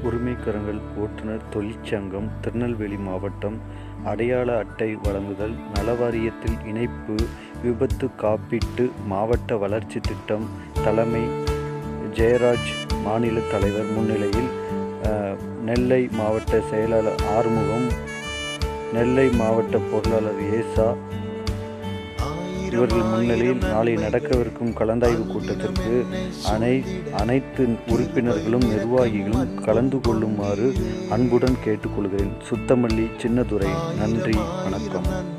உரிமைக்கரங்கள் ஓட்டுநர் தொழிற்சங்கம் திருநெல்வேலி மாவட்டம் அடையாள அட்டை வழங்குதல் நலவாரியத்தில் இணைப்பு விபத்து காப்பீட்டு மாவட்ட வளர்ச்சி திட்டம் தலைமை ஜெயராஜ் மாநில தலைவர் முன்னிலையில் அஹ், நெல்லை மாவட்ட செயலாளர் ஆறுமுகம் நெல்லை மாவட்ட பொருளாளர் ஏசா இவர்கள் முன்னிலையில் நாளை நடக்கவிருக்கும் கலந்தாய்வு கூட்டத்திற்கு அனை அனைத்து உறுப்பினர்களும் நிர்வாகிகளும் கலந்து கொள்ளுமாறு அன்புடன் கேட்டுக்கொள்கிறேன் சுத்தமல்லி சின்னதுரை நன்றி வணக்கம்